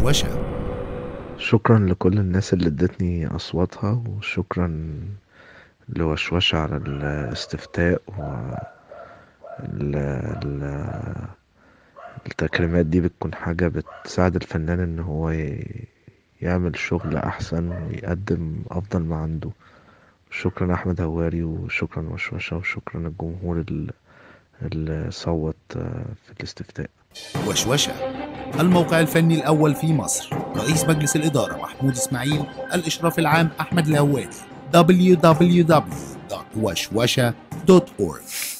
وشوشة شكرا لكل الناس اللي ادتني أصواتها وشكرا لوشوشة على الاستفتاء و ال- ال- التكريمات دي بتكون حاجة بتساعد الفنان ان هو ي- يعمل شغل احسن ويقدم افضل ما عنده شكرا احمد هواري وشكرا وشوشة وشكرا الجمهور ال- اللي صوت آه، في الاستفتاء وشوشة الموقع الفني الأول في مصر رئيس مجلس الإدارة محمود إسماعيل الإشراف العام أحمد الهواري www.washwasha.org